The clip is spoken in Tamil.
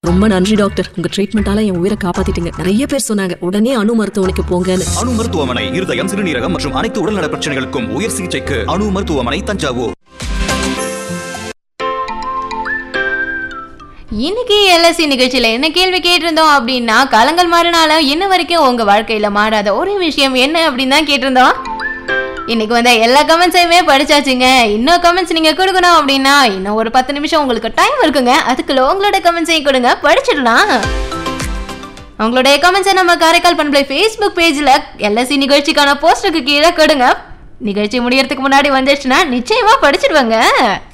ரொம்ப நன்றி டாக்டர் உங்க ட்ரீட்மெண்டால என் உயிரை காப்பாத்திட்டீங்க நிறைய பேர் சொன்னாங்க உடனே அணு மருத்துவமனைக்கு போங்கன்னு அணு மருத்துவமனை இருதயம் சிறுநீரகம் மற்றும் அனைத்து உடல்நல பிரச்சனைகளுக்கும் உயர் சிகிச்சைக்கு அணு மருத்துவமனை தஞ்சாவூர் இன்னைக்கு எல்எஸ்சி நிகழ்ச்சியில என்ன கேள்வி கேட்டிருந்தோம் அப்படின்னா காலங்கள் மாறினாலும் இன்ன வரைக்கும் உங்க வாழ்க்கையில மாறாத ஒரே விஷயம் என்ன அப்படின்னு தான் கேட்டிருந்தோம் இன்னைக்கு வந்த எல்லா கமெண்ட்ஸையுமே படிச்சாச்சுங்க இன்னும் கமெண்ட்ஸ் நீங்க கொடுக்கணும் அப்படின்னா இன்னும் ஒரு பத்து நிமிஷம் உங்களுக்கு டைம் இருக்குங்க அதுக்குள்ள உங்களோட கமெண்ட்ஸையும் கொடுங்க படிச்சிடலாம் உங்களுடைய கமெண்ட்ஸை நம்ம காரைக்கால் பண்பலை ஃபேஸ்புக் பேஜில் எல்எஸ்சி நிகழ்ச்சிக்கான போஸ்டருக்கு கீழே கொடுங்க நிகழ்ச்சி முடியறதுக்கு முன்னாடி வந்துச்சுன்னா நிச்சயமா படிச்சிடுவாங்க